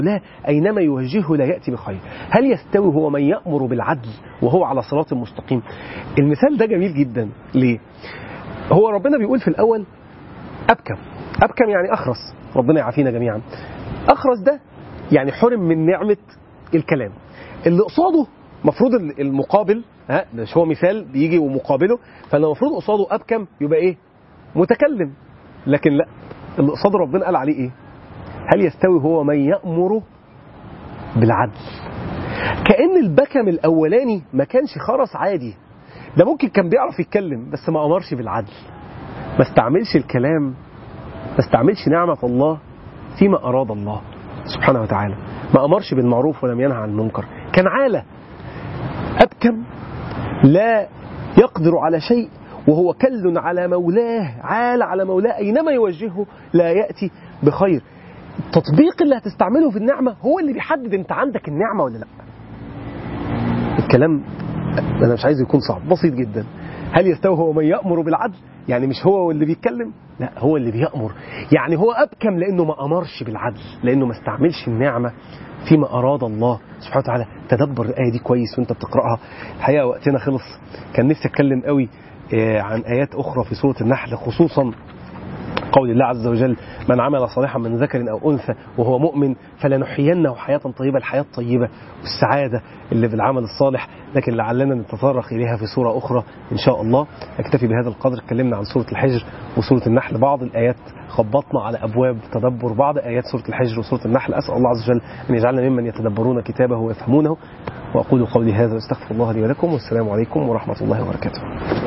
لا أينما يوجهه لا يأتي بخير هل يستوي هو من يأمر بالعدل وهو على صراط مستقيم المثال ده جميل جدا ليه هو ربنا بيقول في الأول أبكم أبكم يعني أخرس ربنا يعافينا جميعا أخرس ده يعني حرم من نعمة الكلام اللي قصاده مفروض المقابل ها مش هو مثال بيجي ومقابله فلو المفروض قصاده أبكم يبقى إيه متكلم لكن لا اللي قصاد ربنا قال عليه ايه هل يستوي هو من يأمر بالعدل كأن البكم الأولاني ما كانش خرس عادي ده ممكن كان بيعرف يتكلم بس ما أمرش بالعدل ما استعملش الكلام ما استعملش نعمة الله فيما أراد الله سبحانه وتعالى ما أمرش بالمعروف ولم ينهى عن المنكر كان عالة أبكم لا يقدر على شيء وهو كل على مولاه عال على مولاه أينما يوجهه لا يأتي بخير التطبيق اللي هتستعمله في النعمة هو اللي بيحدد انت عندك النعمة ولا لا الكلام أنا مش عايز يكون صعب بسيط جدا هل يستوي هو من يأمر بالعدل يعني مش هو اللي بيتكلم لا هو اللي بيأمر يعني هو أبكم لأنه ما أمرش بالعدل لأنه ما استعملش النعمة فيما أراد الله سبحانه وتعالى تدبر الآية دي كويس وانت بتقرأها الحقيقة وقتنا خلص كان نفسي أتكلم قوي عن آيات أخرى في سورة النحل خصوصا قول الله عز وجل من عمل صالحا من ذكر أو أنثى وهو مؤمن فلنحيينه حياة طيبة الحياة الطيبة والسعادة اللي بالعمل الصالح لكن لعلنا نتطرق إليها في سورة أخرى إن شاء الله أكتفي بهذا القدر اتكلمنا عن سورة الحجر وسورة النحل بعض الآيات خبطنا على أبواب تدبر بعض آيات سورة الحجر وسورة النحل أسأل الله عز وجل أن يجعلنا ممن يتدبرون كتابه ويفهمونه وأقول قولي هذا واستغفر الله لي ولكم والسلام عليكم ورحمة الله وبركاته